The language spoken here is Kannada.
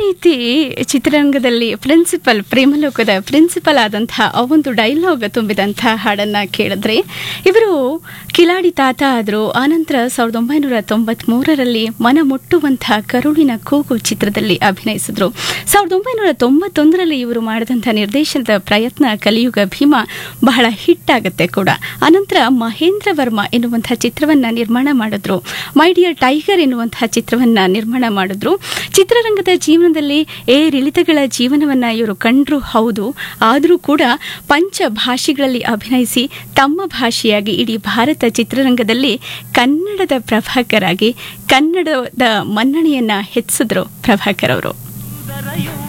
ರೀತಿ ಚಿತ್ರರಂಗದಲ್ಲಿ ಪ್ರಿನ್ಸಿಪಲ್ ಪ್ರೇಮಲೋಕದ ಪ್ರಿನ್ಸಿಪಲ್ ಆದಂತಹ ಆ ಒಂದು ಡೈಲಾಗ್ ತುಂಬಿದಂತಹ ಹಾಡನ್ನ ಕೇಳಿದ್ರೆ ಇವರು ಕಿಲಾಡಿ ತಾತ ಆದರು ಆನಂತರ ಸಾವಿರದ ಒಂಬೈನೂರ ತೊಂಬತ್ಮೂರರಲ್ಲಿ ಮನ ಮುಟ್ಟುವಂತಹ ಕರುಳಿನ ಕೂಗು ಚಿತ್ರದಲ್ಲಿ ಅಭಿನಯಿಸಿದ್ರು ಸಾವಿರದ ಒಂಬೈನೂರ ತೊಂಬತ್ತೊಂದರಲ್ಲಿ ಇವರು ಮಾಡಿದಂಥ ನಿರ್ದೇಶನದ ಪ್ರಯತ್ನ ಕಲಿಯುಗ ಭೀಮ ಬಹಳ ಹಿಟ್ ಆಗುತ್ತೆ ಕೂಡ ಅನಂತರ ಮಹೇಂದ್ರ ವರ್ಮ ಎನ್ನುವಂತಹ ಚಿತ್ರವನ್ನ ನಿರ್ಮಾಣ ಮಾಡಿದ್ರು ಮೈ ಡಿಯರ್ ಟೈಗರ್ ಎನ್ನುವಂತಹ ಚಿತ್ರವನ್ನ ನಿರ್ಮಾಣ ಮಾಡಿದ್ರು ಚಿತ್ರರಂಗದ ಜೀವನದಲ್ಲಿ ಏರಿಳಿತಗಳ ಜೀವನವನ್ನ ಇವರು ಕಂಡ್ರು ಹೌದು ಆದರೂ ಕೂಡ ಪಂಚ ಭಾಷೆಗಳಲ್ಲಿ ಅಭಿನಯಿಸಿ ತಮ್ಮ ಭಾಷೆಯಾಗಿ ಇಡೀ ಭಾರತ ಚಿತ್ರರಂಗದಲ್ಲಿ ಕನ್ನಡದ ಪ್ರಭಾಕರ್ ಆಗಿ ಕನ್ನಡದ ಮನ್ನಣೆಯನ್ನ ಹೆಚ್ಚಿಸಿದ್ರು ಪ್ರಭಾಕರ್ ಅವರು ಸುಂದರಯೋ